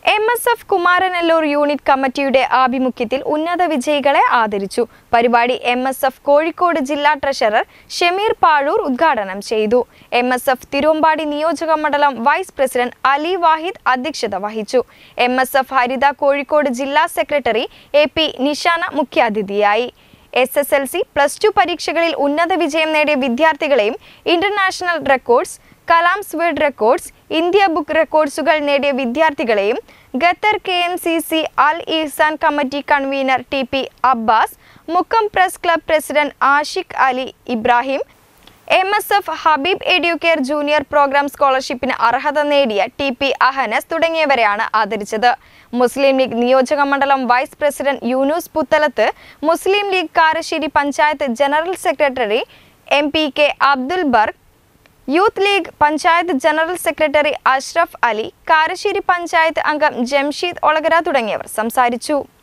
M S F Kumaranellur unit കമ്മിറ്റിയുടെ ആഭിമുഖ്യത്തിൽ ഉന്നത വിജയികളെ ആദരിച്ചു പരിപാടി എം എസ് എഫ് കോഴിക്കോട് ജില്ലാ ട്രഷറർ ഷമീർ പാഴൂർ ഉദ്ഘാടനം ചെയ്തു എം എസ് എഫ് തിരുവമ്പാടി നിയോജക മണ്ഡലം വൈസ് പ്രസിഡന്റ് അലി വാഹിദ് അധ്യക്ഷത വഹിച്ചു M S F Haritha Kozhikode ജില്ലാ സെക്രട്ടറി എ പി നിഷാന മുഖ്യാതിഥിയായി S S L C plus two പരീക്ഷകളിൽ ഉന്നത വിജയം നേടിയ വിദ്യാർത്ഥികളെയും international records Kalam's world records India book റെക്കോർഡ്സുകൾ നേടിയ വിദ്യാർത്ഥികളെയും Qatar K M C C Al Ihsan committee convener T P Abbas Mukkam press club president Ashiq Ali Ibrahim M S F Habeeb educare junior program സ്കോളർഷിപ്പിന് അർഹത നേടിയ ടി പി അഹനസ് തുടങ്ങിയവരെയാണ് ആദരിച്ചത് മുസ്ലിം ലീഗ് നിയോജക മണ്ഡലം vice president Yunus Puthalath Muslim League Karassery panchayat general secretary M P K Abdul ബർഗ് യൂത്ത് ലീഗ് പഞ്ചായത്ത് ജനറൽ സെക്രട്ടറി അഷ്റഫ് അലി കാരശ്ശേരി പഞ്ചായത്ത് അംഗം ജംഷീദ് ഒളകര തുടങ്ങിയവർ സംസാരിച്ചു